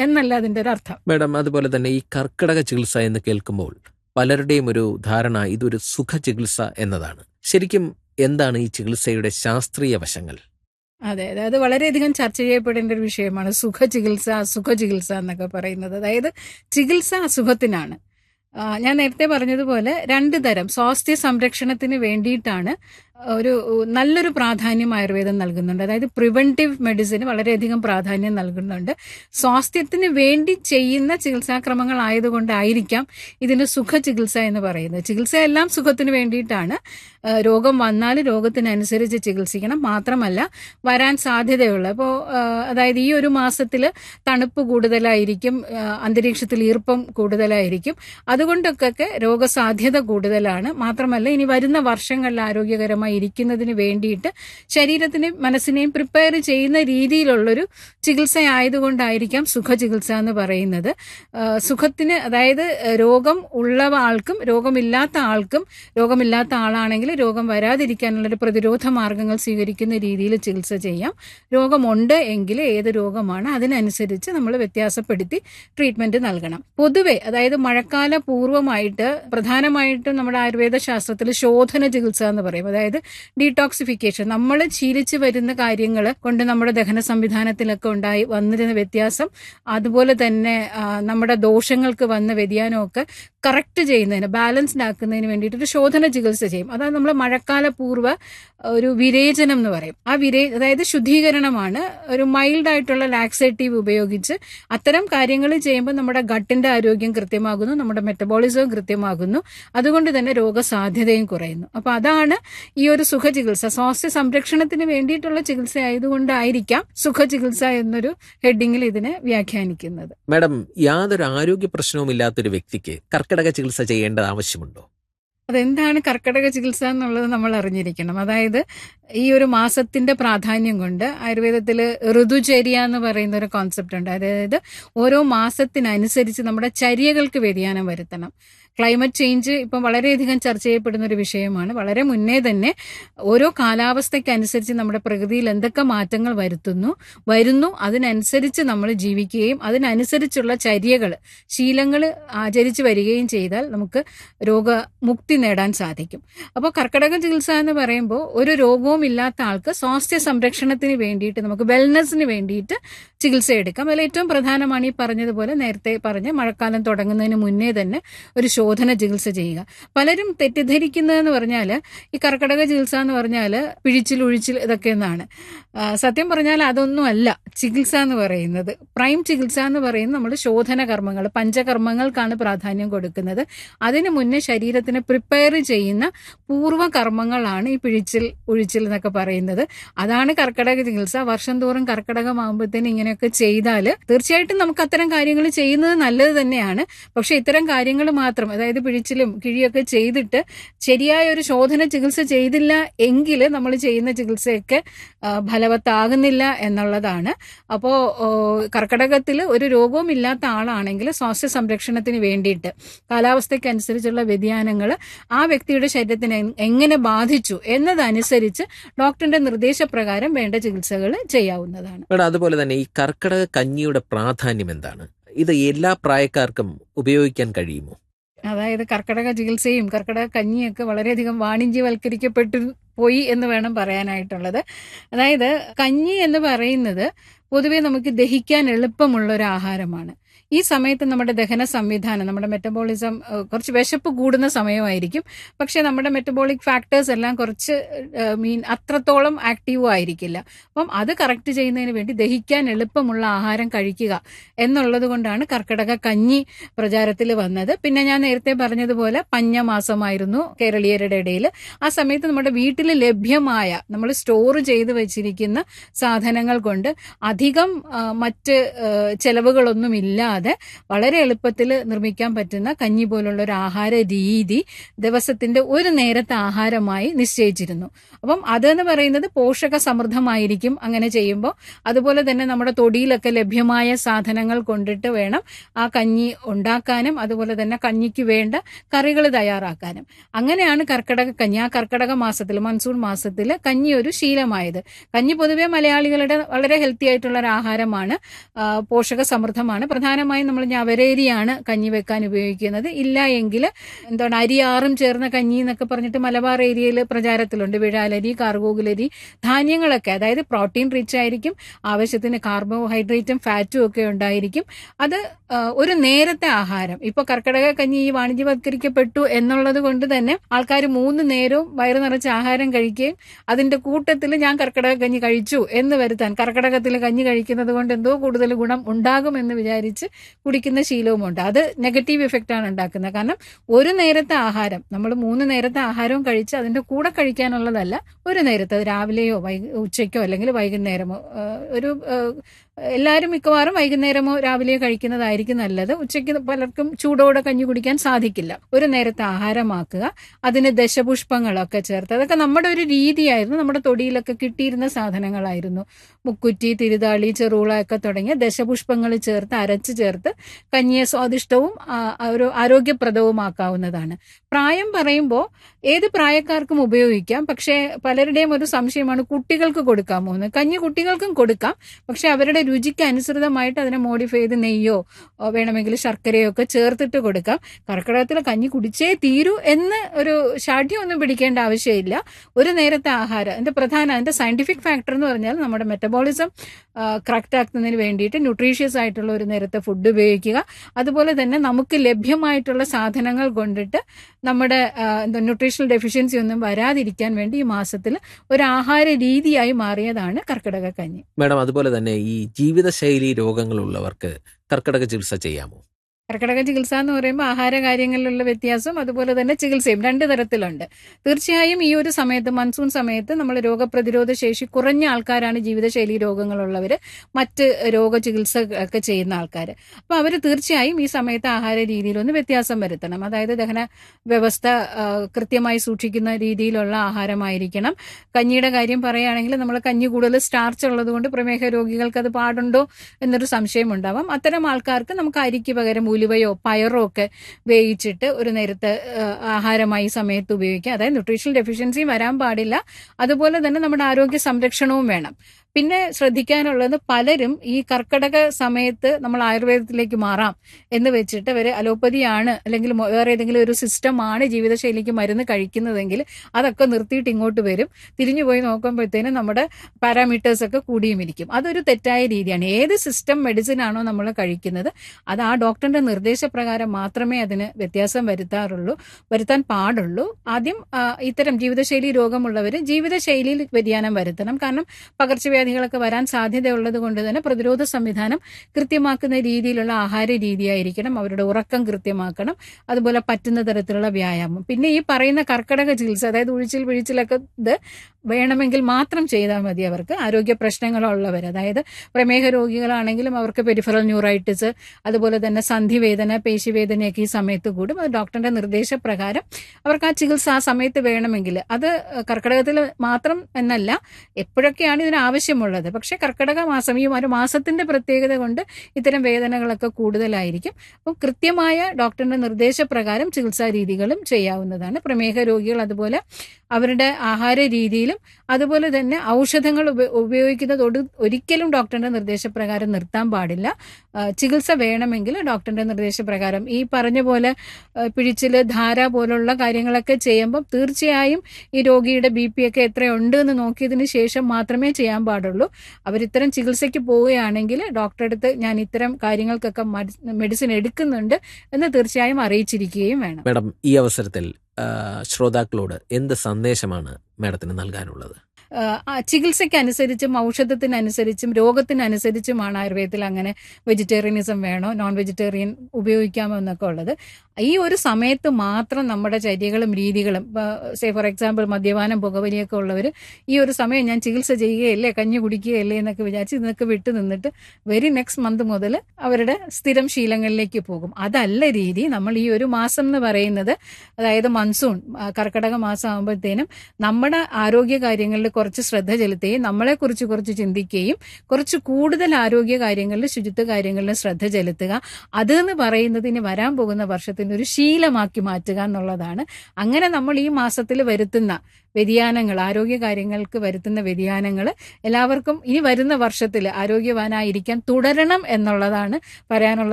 എന്നല്ല അതിന്റെ ഒരു അർത്ഥം മാഡം അതുപോലെ തന്നെ ഈ കർക്കിടക ചികിത്സ എന്ന് കേൾക്കുമ്പോൾ പലരുടെയും ഒരു ധാരണ ഇതൊരു സുഖ ചികിത്സ എന്നതാണ് ശരിക്കും എന്താണ് ഈ ചികിത്സയുടെ ശാസ്ത്രീയ വശങ്ങൾ അതെ അതെ അത് വളരെയധികം ചർച്ച ചെയ്യപ്പെടേണ്ട ഒരു വിഷയമാണ് സുഖ ചികിത്സ അസുഖ ചികിത്സ എന്നൊക്കെ പറയുന്നത് അതായത് ചികിത്സ അസുഖത്തിനാണ് ആ, ഞാൻ നേരത്തെ പറഞ്ഞതുപോലെ രണ്ട് തരം സ്വാസ്ഥ്യ സംരക്ഷണത്തിന് വേണ്ടിയിട്ടാണ് ഒരു നല്ലൊരു പ്രാധാന്യം ആയുർവേദം നൽകുന്നുണ്ട് അതായത് പ്രിവെന്റീവ് മെഡിസിന് വളരെയധികം പ്രാധാന്യം നൽകുന്നുണ്ട് സ്വാസ്ഥ്യത്തിന് വേണ്ടി ചെയ്യുന്ന ചികിത്സാക്രമങ്ങൾ ആയതുകൊണ്ടായിരിക്കാം ഇതിന് സുഖ ചികിത്സ എന്ന് പറയുന്നത് ചികിത്സ എല്ലാം സുഖത്തിന് വേണ്ടിയിട്ടാണ് ആ, രോഗം വന്നാൽ രോഗത്തിനനുസരിച്ച് ചികിത്സിക്കണം മാത്രമല്ല വരാൻ സാധ്യതയുള്ള ഇപ്പോൾ അതായത് ഈ ഒരു മാസത്തിൽ തണുപ്പ് കൂടുതലായിരിക്കും ആ, അന്തരീക്ഷത്തിൽ ഈർപ്പം കൂടുതലായിരിക്കും അതുകൊണ്ടൊക്കെ രോഗസാധ്യത കൂടുതലാണ് മാത്രമല്ല ഇനി വരുന്ന വർഷങ്ങളിൽ ആരോഗ്യകരമായി ഇരിക്കുന്നതിന് വേണ്ടിയിട്ട് ശരീരത്തിനെയും മനസ്സിനെയും പ്രിപ്പയർ ചെയ്യുന്ന രീതിയിലുള്ളൊരു ചികിത്സ ആയതുകൊണ്ടായിരിക്കാം സുഖചികിത്സ എന്ന് പറയുന്നത് ആ, സുഖത്തിന് അതായത് രോഗം ഉള്ള ആൾക്കും രോഗമില്ലാത്ത ആൾക്കും രോഗമില്ലാത്ത ആളാണെങ്കിൽ രോഗം വരാതിരിക്കാനുള്ളൊരു പ്രതിരോധ മാർഗങ്ങൾ സ്വീകരിക്കുന്ന രീതിയിൽ ചികിത്സ ചെയ്യാം രോഗമുണ്ട് എങ്കിൽ ഏത് രോഗമാണ് അതിനനുസരിച്ച് നമ്മൾ വ്യത്യാസപ്പെടുത്തി ട്രീറ്റ്മെന്റ് നൽകണം പൊതുവെ അതായത് മഴക്കാല പൂർവ്വമായിട്ട് പ്രധാനമായിട്ടും നമ്മുടെ ആയുർവേദ ശാസ്ത്രത്തിൽ ശോധന ചികിത്സ എന്ന് പറയും അതായത് ഡീടോക്സിഫിക്കേഷൻ നമ്മൾ ശീലിച്ചു വരുന്ന കാര്യങ്ങൾ കൊണ്ട് നമ്മുടെ ദഹന സംവിധാനത്തിലൊക്കെ ഉണ്ടായി വന്നിരുന്ന വ്യത്യാസം അതുപോലെ തന്നെ ആ, നമ്മുടെ ദോഷങ്ങൾക്ക് വന്ന വ്യതിയാനമൊക്കെ കറക്റ്റ് ചെയ്യുന്നതിന് ബാലൻസ്ഡ് ആക്കുന്നതിന് വേണ്ടിയിട്ട് ഒരു ശോധന ചികിത്സ ചെയ്യും അതാണ് നമ്മൾ മഴക്കാല പൂർവ്വ ഒരു വിരേചനം എന്ന് പറയും ആ വിരേ അതായത് ശുദ്ധീകരണമാണ് ഒരു മൈൽഡ് ആയിട്ടുള്ള ലാക്സേറ്റീവ് ഉപയോഗിച്ച് അത്തരം കാര്യങ്ങൾ ചെയ്യുമ്പോൾ നമ്മുടെ ഗട്ടിന്റെ ആരോഗ്യം കൃത്യമാകുന്നു നമ്മുടെ മെറ്റബോളിസവും കൃത്യമാകുന്നു അതുകൊണ്ട് തന്നെ രോഗസാധ്യതയും കുറയുന്നു അപ്പൊ അതാണ് ഈ ഒരു സുഖചികിത്സ സ്വാസ്ഥ്യ സംരക്ഷണത്തിന് വേണ്ടിയിട്ടുള്ള ചികിത്സ ആയതുകൊണ്ടായിരിക്കാം സുഖചികിത്സ എന്നൊരു ഹെഡിങ്ങിൽ ഇതിനെ വ്യാഖ്യാനിക്കുന്നത് മാഡം യാതൊരു ആരോഗ്യ പ്രശ്നവും ഇല്ലാത്തൊരു വ്യക്തിക്ക് കർക്കിടക ചികിത്സ ചെയ്യേണ്ടത് ആവശ്യമുണ്ടോ അതെന്താണ് കർക്കിടക ചികിത്സ എന്നുള്ളത് നമ്മൾ അറിഞ്ഞിരിക്കണം അതായത് ഈ ഒരു മാസത്തിന്റെ പ്രാധാന്യം കൊണ്ട് ആയുർവേദത്തിൽ ഋതുചര്യ എന്ന് പറയുന്ന ഒരു കോൺസെപ്റ്റ് ഉണ്ട് അതായത് ഓരോ മാസത്തിനനുസരിച്ച് നമ്മുടെ ചര്യകൾക്ക് വ്യതിയാനം വരുത്തണം ക്ലൈമറ്റ് ചേഞ്ച് ഇപ്പം വളരെയധികം ചർച്ച ചെയ്യപ്പെടുന്ന ഒരു വിഷയമാണ് വളരെ മുന്നേ തന്നെ ഓരോ കാലാവസ്ഥയ്ക്കനുസരിച്ച് നമ്മുടെ പ്രകൃതിയിൽ എന്തൊക്കെ മാറ്റങ്ങൾ വരുത്തുന്നു വരുന്നു അതിനനുസരിച്ച് നമ്മൾ ജീവിക്കുകയും അതിനനുസരിച്ചുള്ള ചര്യകൾ ശീലങ്ങൾ ആചരിച്ച് വരികയും ചെയ്താൽ നമുക്ക് രോഗമുക്തി നേടാൻ സാധിക്കും അപ്പോൾ കർക്കിടക ചികിത്സ എന്ന് പറയുമ്പോൾ ഒരു രോഗവും ഇല്ലാത്ത ആൾക്ക് സ്വാസ്ഥ്യ സംരക്ഷണത്തിന് വേണ്ടിയിട്ട് നമുക്ക് വെൽനെസ്സിന് വേണ്ടിയിട്ട് ചികിത്സ എടുക്കാം അതിൽ ഏറ്റവും പ്രധാനമാണ് ഈ പറഞ്ഞതുപോലെ നേരത്തെ പറഞ്ഞ മഴക്കാലം തുടങ്ങുന്നതിന് മുന്നേ തന്നെ ഒരു ശോധന ചികിത്സ ചെയ്യുക പലരും തെറ്റിദ്ധരിക്കുന്നതെന്ന് പറഞ്ഞാൽ ഈ കർക്കിടക ചികിത്സ എന്ന് പറഞ്ഞാൽ പിഴിച്ചിൽ ഒഴിച്ചിൽ ഇതൊക്കെ എന്നാണ് ആ, സത്യം പറഞ്ഞാൽ അതൊന്നും അല്ല ചികിത്സ എന്ന് പറയുന്നത് പ്രൈം ചികിത്സ എന്ന് പറയുന്നത് നമ്മൾ ശോധന കർമ്മങ്ങൾ പഞ്ചകർമ്മങ്ങൾക്കാണ് പ്രാധാന്യം കൊടുക്കുന്നത് അതിനു മുന്നേ ശരീരത്തിനെ പ്രിപ്പയർ ചെയ്യുന്ന പൂർവ്വ കർമ്മങ്ങളാണ് ഈ പിഴിച്ചിൽ ഒഴിച്ചിൽ എന്നൊക്കെ പറയുന്നത് അതാണ് കർക്കിടക ചികിത്സ വർഷം തോറും കർക്കിടകമാകുമ്പോഴത്തേന് ഇങ്ങനെയൊക്കെ ചെയ്താൽ തീർച്ചയായിട്ടും നമുക്ക് അത്തരം കാര്യങ്ങൾ ചെയ്യുന്നത് നല്ലത് തന്നെയാണ് പക്ഷെ ഇത്തരം കാര്യങ്ങൾ മാത്രം അതായത് പിഴിച്ചിലും കിഴിയൊക്കെ ചെയ്തിട്ട് ശരിയായ ഒരു ശോധന ചികിത്സ ചെയ്തില്ല എങ്കിൽ നമ്മൾ ചെയ്യുന്ന ചികിത്സയൊക്കെ ആ, ഫലവത്താകുന്നില്ല എന്നുള്ളതാണ് അപ്പോൾ കർക്കിടകത്തിൽ ഒരു രോഗവും ഇല്ലാത്ത ആളാണെങ്കിൽ സ്വാസ്ഥ്യ സംരക്ഷണത്തിന് വേണ്ടിയിട്ട് കാലാവസ്ഥയ്ക്കനുസരിച്ചുള്ള വ്യതിയാനങ്ങൾ ആ വ്യക്തിയുടെ ശരീരത്തിന് എ- എങ്ങനെ ബാധിച്ചു എന്നതനുസരിച്ച് ഡോക്ടറിന്റെ നിർദ്ദേശപ്രകാരം വേണ്ട ചികിത്സകൾ ചെയ്യാവുന്നതാണ് മാഡം അതുപോലെ തന്നെ ഈ കർക്കിടക കഞ്ഞിയുടെ പ്രാധാന്യം എന്താണ് ഇത് എല്ലാ പ്രായക്കാർക്കും ഉപയോഗിക്കാൻ കഴിയുമോ അതായത് കർക്കിടക ചികിത്സയും കർക്കിടക കഞ്ഞിയൊക്കെ വളരെയധികം വാണിജ്യവൽക്കരിക്കപ്പെട്ടു പോയി എന്ന് വേണം പറയാനായിട്ടുള്ളത് അതായത് കഞ്ഞി എന്ന് പറയുന്നത് പൊതുവെ നമുക്ക് ദഹിക്കാൻ എളുപ്പമുള്ള ഒരു ആഹാരമാണ് ഈ സമയത്ത് നമ്മുടെ ദഹന സംവിധാനം നമ്മുടെ മെറ്റബോളിസം ഏഹ്, കുറച്ച് വിശപ്പ് കൂടുന്ന സമയമായിരിക്കും പക്ഷെ നമ്മുടെ മെറ്റബോളിക് ഫാക്ടേഴ്സ് എല്ലാം കുറച്ച് മീൻ അത്രത്തോളം ആക്റ്റീവും ആയിരിക്കില്ല അപ്പം അത് കറക്റ്റ് ചെയ്യുന്നതിന് വേണ്ടി ദഹിക്കാൻ എളുപ്പമുള്ള ആഹാരം കഴിക്കുക എന്നുള്ളത് കൊണ്ടാണ് കർക്കിടക കഞ്ഞി പ്രചാരത്തിൽ വന്നത് പിന്നെ ഞാൻ നേരത്തെ പറഞ്ഞതുപോലെ പഞ്ഞമാസമായിരുന്നു കേരളീയരുടെ ഇടയിൽ ആ സമയത്ത് നമ്മുടെ വീട്ടിൽ ലഭ്യമായ നമ്മൾ സ്റ്റോർ ചെയ്ത് വെച്ചിരിക്കുന്ന സാധനങ്ങൾ കൊണ്ട് അധികം ആ, മറ്റ് ആ, ചെലവുകളൊന്നും ഇല്ലാതെ വളരെ എളുപ്പത്തിൽ നിർമ്മിക്കാൻ പറ്റുന്ന കഞ്ഞി പോലുള്ള ഒരു ആഹാര രീതി ദിവസത്തിന്റെ ഒരു നേരത്തെ ആഹാരമായി നിശ്ചയിച്ചിരുന്നു അപ്പം അതെന്ന് പറയുന്നത് പോഷക സമൃദ്ധമായിരിക്കും അങ്ങനെ ചെയ്യുമ്പോൾ അതുപോലെ തന്നെ നമ്മുടെ തൊടിയിലൊക്കെ ലഭ്യമായ സാധനങ്ങൾ കൊണ്ടിട്ട് വേണം ആ കഞ്ഞി ഉണ്ടാക്കാനും അതുപോലെ തന്നെ കഞ്ഞിക്ക് വേണ്ട കറികൾ തയ്യാറാക്കാനും അങ്ങനെയാണ് കർക്കിടക കഞ്ഞി ആ കർക്കിടക മാസത്തിൽ മൺസൂൺ മാസത്തിൽ കഞ്ഞി ഒരു ശീലമായത് കഞ്ഞി പൊതുവെ മലയാളികളുടെ വളരെ ഹെൽത്തി ആയിട്ടുള്ള ആയിട്ടുള്ള ഒരു ആഹാരമാണ് ആ, പോഷക സമൃദ്ധമാണ് പ്രധാനമായും നമ്മൾ ഞവരേരിയാണ് കഞ്ഞി വെക്കാൻ ഉപയോഗിക്കുന്നത് ഇല്ല എങ്കിൽ എന്താണ് അരിയാറും ചേർന്ന കഞ്ഞി എന്നൊക്കെ പറഞ്ഞിട്ട് മലബാർ ഏരിയയിൽ പ്രചാരത്തിലുണ്ട് വിഴാലരി കാർഗോകുലരി ധാന്യങ്ങളൊക്കെ അതായത് പ്രോട്ടീൻ റിച്ച് ആയിരിക്കും ആവശ്യത്തിന് കാർബോഹൈഡ്രേറ്റും ഫാറ്റും ഒക്കെ ഉണ്ടായിരിക്കും അത് ആ, ഒരു നേരത്തെ ആഹാരം ഇപ്പൊ കർക്കിടക കഞ്ഞി ഈ വാണിജ്യവത്കരിക്കപ്പെട്ടു എന്നുള്ളത് കൊണ്ട് തന്നെ ആൾക്കാർ മൂന്ന് നേരവും വയറു നിറച്ച് ആഹാരം കഴിക്കുകയും അതിന്റെ കൂട്ടത്തിൽ ഞാൻ കർക്കിടക കഞ്ഞി കഴിച്ചു എന്ന് വരുത്താൻ കർക്കിടകത്തിൽ കഞ്ഞി കഴിക്കുന്നത് കൊണ്ട് എന്തോ കൂടുതൽ ഗുണം ഉണ്ടാകുമെന്ന് വിചാരിച്ച് കുടിക്കുന്ന ശീലവുമുണ്ട് അത് നെഗറ്റീവ് ഇഫക്റ്റ് ആണ് ഉണ്ടാക്കുന്നത് കാരണം ഒരു നേരത്തെ ആഹാരം നമ്മൾ മൂന്ന് നേരത്തെ ആഹാരവും കഴിച്ച് അതിന്റെ കൂടെ കഴിക്കാനുള്ളതല്ല ഒരു നേരത്തെ അത് രാവിലെയോ വൈ ഉച്ചയ്ക്കോ അല്ലെങ്കിൽ വൈകുന്നേരമോ ആ, ഒരു ആ, എല്ലാവരും മിക്കവാറും വൈകുന്നേരമോ രാവിലെയോ കഴിക്കുന്നതായിരിക്കും നല്ലത് ഉച്ചയ്ക്ക് പലർക്കും ചൂടോടെ കഞ്ഞി കുടിക്കാൻ സാധിക്കില്ല ഒരു നേരത്തെ ആഹാരമാക്കുക അതിന് ദശപുഷ്പങ്ങളൊക്കെ ചേർത്ത് അതൊക്കെ നമ്മുടെ ഒരു രീതിയായിരുന്നു നമ്മുടെ തൊടിയിലൊക്കെ കിട്ടിയിരുന്ന സാധനങ്ങളായിരുന്നു മുക്കുറ്റി തിരുതാളി ചെറുള ഒക്കെ തുടങ്ങിയ ദശപുഷ്പങ്ങൾ ചേർത്ത് അരച്ച് ചേർത്ത് കഞ്ഞിയെ സ്വാദിഷ്ടവും ആ, ഒരു ആരോഗ്യപ്രദവുമാക്കാവുന്നതാണ് പ്രായം പറയുമ്പോൾ ഏത് പ്രായക്കാർക്കും ഉപയോഗിക്കാം പക്ഷേ പലരുടെയും ഒരു സംശയമാണ് കുട്ടികൾക്ക് കൊടുക്കാമോ എന്ന് കഞ്ഞി കുട്ടികൾക്കും കൊടുക്കാം പക്ഷെ അവരുടെ രുചിക്ക് അനുസൃതമായിട്ട് അതിനെ മോഡിഫൈ ചെയ്ത് നെയ്യോ ഓ, വേണമെങ്കിൽ ശർക്കരയോ ഒക്കെ ചേർത്തിട്ട് കൊടുക്കാം കർക്കിടകത്തിൽ കഞ്ഞി കുടിച്ചേ തീരൂ എന്ന് ഒരു ഷാഠ്യം ഒന്നും പിടിക്കേണ്ട ആവശ്യമില്ല ഒരു നേരത്തെ ആഹാരം അതിന്റെ പ്രധാന അതിന്റെ സയന്റിഫിക് ഫാക്ടർ എന്ന് പറഞ്ഞാൽ നമ്മുടെ മെറ്റബോളിസം കറക്റ്റ് ആക്കുന്നതിന് വേണ്ടിയിട്ട് ന്യൂട്രീഷ്യസ് ആയിട്ടുള്ള ഒരു നേരത്തെ ഫുഡ് ഉപയോഗിക്കുക അതുപോലെ തന്നെ നമുക്ക് ലഭ്യമായിട്ടുള്ള സാധനങ്ങൾ കൊണ്ടിട്ട് നമ്മുടെ ആ, എന്താ ന്യൂട്രീഷണൽ ഡെഫിഷ്യൻസി ഒന്നും വരാതിരിക്കാൻ വേണ്ടി ഈ മാസത്തിൽ ഒരു ആഹാര രീതിയായി മാറിയതാണ് കർക്കിടക കഞ്ഞി മാഡം അതുപോലെ തന്നെ ഈ ജീവിതശൈലി രോഗങ്ങളുള്ളവർക്ക് കർക്കിടക ചികിത്സ ചെയ്യാമോ കർക്കിടക ചികിത്സ എന്ന് പറയുമ്പോൾ ആഹാര കാര്യങ്ങളിലുള്ള വ്യത്യാസം അതുപോലെ തന്നെ ചികിത്സയും രണ്ട് തരത്തിലുണ്ട് തീർച്ചയായും ഈ ഒരു സമയത്ത് മൺസൂൺ സമയത്ത് നമ്മൾ രോഗപ്രതിരോധ ശേഷി കുറഞ്ഞ ആൾക്കാരാണ് ജീവിതശൈലി രോഗങ്ങളുള്ളവർ മറ്റ് രോഗചികിത്സ ഒക്കെ ചെയ്യുന്ന ആൾക്കാർ അപ്പോൾ അവർ തീർച്ചയായും ഈ സമയത്ത് ആഹാര രീതിയിലൊന്ന് വ്യത്യാസം വരുത്തണം അതായത് ദഹന വ്യവസ്ഥ ആ, കൃത്യമായി സൂക്ഷിക്കുന്ന രീതിയിലുള്ള ആഹാരമായിരിക്കണം കഞ്ഞിയുടെ കാര്യം പറയുകയാണെങ്കിൽ നമ്മൾ കഞ്ഞി കൂടുതൽ സ്റ്റാർച്ച് ഉള്ളത് കൊണ്ട് പ്രമേഹ രോഗികൾക്ക് അത് പാടുണ്ടോ എന്നൊരു സംശയം ഉണ്ടാവാം അത്തരം ആൾക്കാർക്ക് നമുക്ക് അരിക്ക് പകരം ഉലുവയോ പയറോ ഒക്കെ വേവിച്ചിട്ട് ഒരു നേരത്തെ ആ, ആഹാരമായി ഈ സമയത്ത് ഉപയോഗിക്കാം അതായത് ന്യൂട്രീഷണൽ ഡെഫിഷ്യൻസി വരാൻ പാടില്ല അതുപോലെ തന്നെ നമ്മുടെ ആരോഗ്യ സംരക്ഷണവും വേണം പിന്നെ ശ്രദ്ധിക്കാനുള്ളത് പലരും ഈ കർക്കിടക സമയത്ത് നമ്മൾ ആയുർവേദത്തിലേക്ക് മാറാം എന്ന് വെച്ചിട്ട് അവർ അലോപ്പതിയാണ് അല്ലെങ്കിൽ മൊ- വേറെ ഏതെങ്കിലും ഒരു സിസ്റ്റമാണ് ജീവിതശൈലിക്ക് മരുന്ന് കഴിക്കുന്നതെങ്കിൽ അതൊക്കെ നിർത്തിയിട്ട് ഇങ്ങോട്ട് വരും തിരിഞ്ഞു പോയി നോക്കുമ്പോഴത്തേനും നമ്മുടെ പാരാമീറ്റേഴ്സ് ഒക്കെ കൂടിയും ഇരിക്കും അതൊരു തെറ്റായ രീതിയാണ് ഏത് സിസ്റ്റം മെഡിസിൻ ആണോ നമ്മൾ കഴിക്കുന്നത് അത് ആ ഡോക്ടറിന്റെ നിർദ്ദേശപ്രകാരം മാത്രമേ അതിന് വ്യത്യാസം വരുത്താറുള്ളൂ വരുത്താൻ പാടുള്ളൂ ആദ്യം ആ, ഇത്തരം ജീവിതശൈലി രോഗമുള്ളവർ ജീവിതശൈലിയിൽ വ്യതിയാനം വരുത്തണം കാരണം പകർച്ചവ്യാധികളൊക്കെ വരാൻ സാധ്യതയുള്ളത് കൊണ്ട് തന്നെ പ്രതിരോധ സംവിധാനം കൃത്യമാക്കുന്ന രീതിയിലുള്ള ആഹാര രീതിയായിരിക്കണം അവരുടെ ഉറക്കം കൃത്യമാക്കണം അതുപോലെ പറ്റുന്ന തരത്തിലുള്ള വ്യായാമം പിന്നെ ഈ പറയുന്ന കർക്കിടക ചികിത്സ അതായത് ഉഴിച്ചിൽ പിഴിച്ചിലൊക്കെ ഇത് വേണമെങ്കിൽ മാത്രം ചെയ്താൽ മതി അവർക്ക് ആരോഗ്യ പ്രശ്നങ്ങളുള്ളവർ അതായത് പ്രമേഹ രോഗികളാണെങ്കിലും അവർക്ക് പെരിഫറൽ ന്യൂറൈറ്റിസ് അതുപോലെ തന്നെ സന്ധിവേദന പേശിവേദനയൊക്കെ ഈ സമയത്ത് കൂടും അത് ഡോക്ടറിന്റെ നിർദ്ദേശപ്രകാരം അവർക്ക് ആ ചികിത്സ ആ സമയത്ത് വേണമെങ്കിൽ അത് കർക്കിടകത്തിൽ മാത്രം എന്നല്ല എപ്പോഴൊക്കെയാണ് ഇതിന് ആവശ്യമുള്ളത് പക്ഷേ കർക്കിടക മാസം ഈ ഒരു മാസത്തിന്റെ പ്രത്യേകത കൊണ്ട് ഇത്തരം വേദനകളൊക്കെ കൂടുതലായിരിക്കും അപ്പോൾ കൃത്യമായ ഡോക്ടറിന്റെ നിർദ്ദേശപ്രകാരം ചികിത്സാ രീതികളും ചെയ്യാവുന്നതാണ് പ്രമേഹ രോഗികൾ അതുപോലെ അവരുടെ ആഹാര രീതിയിലും അതുപോലെ തന്നെ ഔഷധങ്ങൾ ഉപ- ഉപയോഗിക്കുന്നത് ഒടു- ഒരിക്കലും ഡോക്ടറിന്റെ നിർദ്ദേശപ്രകാരം നിർത്താൻ പാടില്ല ആ, ചികിത്സ വേണമെങ്കിൽ ഡോക്ടറിന്റെ നിർദ്ദേശപ്രകാരം ഈ പറഞ്ഞ പോലെ ആ, പിഴിച്ചില് ധാര പോലുള്ള കാര്യങ്ങളൊക്കെ ചെയ്യുമ്പോൾ തീർച്ചയായും ഈ രോഗിയുടെ ബി പി ഒക്കെ എത്രയുണ്ട് എന്ന് നോക്കിയതിന് ശേഷം മാത്രമേ ചെയ്യാൻ പാടുള്ളൂ അവർ ഇത്തരം ചികിത്സയ്ക്ക് പോവുകയാണെങ്കിൽ ഡോക്ടറെ അടുത്ത് ഞാൻ ഇത്തരം കാര്യങ്ങൾക്കൊക്കെ മെഡിസിൻ എടുക്കുന്നുണ്ട് എന്ന് തീർച്ചയായും അറിയിച്ചിരിക്കുകയും വേണം മാഡം ഈ അവസരത്തിൽ ആ, ശ്രോതാക്കളോട് എന്ത് സന്ദേശമാണ് മാഡത്തിന് നൽകാനുള്ളത് ആഹ് ആ ചികിത്സയ്ക്കനുസരിച്ചും ഔഷധത്തിനനുസരിച്ചും രോഗത്തിനനുസരിച്ചുമാണ് ആയുർവേദത്തിൽ അങ്ങനെ വെജിറ്റേറിയനിസം വേണോ നോൺ വെജിറ്റേറിയൻ ഉപയോഗിക്കാമോ എന്നൊക്കെ ഉള്ളത് ഈ ഒരു സമയത്ത് മാത്രം നമ്മുടെ ചര്യകളും രീതികളും സേ ഫോർ എക്സാമ്പിൾ മദ്യപാനം പുകവലിയൊക്കെ ഉള്ളവർ ഈ ഒരു സമയം ഞാൻ ചികിത്സ ചെയ്യുകയല്ലേ കഞ്ഞി കുടിക്കുകയല്ലേ എന്നൊക്കെ വിചാരിച്ച് ഇതൊക്കെ വിട്ടു നിന്നിട്ട് വെരി നെക്സ്റ്റ് മന്ത് മുതൽ അവരുടെ സ്ഥിരം ശീലങ്ങളിലേക്ക് പോകും അതല്ല രീതി നമ്മൾ ഈ ഒരു മാസം എന്ന് പറയുന്നത് അതായത് മൺസൂൺ ആ, കർക്കിടക മാസം ആകുമ്പോഴത്തേനും നമ്മുടെ ആരോഗ്യ കാര്യങ്ങളിൽ കുറച്ച് ശ്രദ്ധ ചെലുത്തുകയും നമ്മളെക്കുറിച്ച് കുറച്ച് ചിന്തിക്കുകയും കുറച്ച് കൂടുതൽ ആരോഗ്യ കാര്യങ്ങളിൽ ശുചിത്വ കാര്യങ്ങളിൽ ശ്രദ്ധ ചെലുത്തുക അത് എന്ന് പറയുന്നത് ഇനി വരാൻ പോകുന്ന വർഷത്തിൽ ജീവിതത്തിന് ഒരു ശീലമാക്കി മാറ്റുക എന്നുള്ളതാണ് അങ്ങനെ നമ്മൾ ഈ മാസത്തിൽ വരുത്തുന്ന വ്യതിയാനങ്ങൾ ആരോഗ്യ കാര്യങ്ങൾക്ക് വരുത്തുന്ന വ്യതിയാനങ്ങൾ എല്ലാവർക്കും ഇനി വരുന്ന വർഷത്തിൽ ആരോഗ്യവാനായിരിക്കാൻ തുടരണം എന്നുള്ളതാണ് പറയാനുള്ളത്